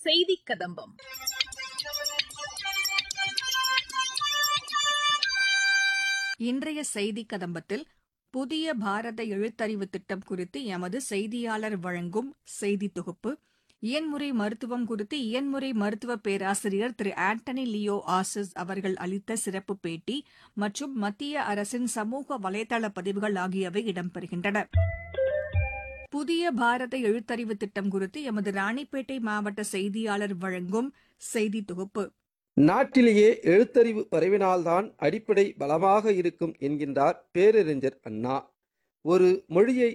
செய்தி கதம்பம் இன்றைய செய்தி கதம்பத்தில் புதிய பாரத எழுத்தறிவு திட்டம் குறித்து எமது செய்தியாளர் வழங்கும் செய்தி தொகுப்பு இயன்முறை மருத்துவம் குறித்து இயன்முறை மருத்துவ பேராசிரியர் திரு ஆண்டனி லியோ ஆசிஸ் அவர்கள் அளித்த சிறப்பு பேட்டி மற்றும் மத்திய அரசின் சமூக வலைதள பதிவுகள் ஆகியவை இடம்பெறுகின்றன புதிய பாரத எழுத்தறிவு திட்டம் குறித்து எமது ராணிப்பேட்டை மாவட்ட செய்தியாளர் வழங்கும் செய்தி தொகுப்பு நாட்டிலேயே எழுத்தறிவு பரவினால்தான் அடிப்படை பலமாக இருக்கும் என்கின்றார் பேரறிஞர் அண்ணா ஒரு மொழியை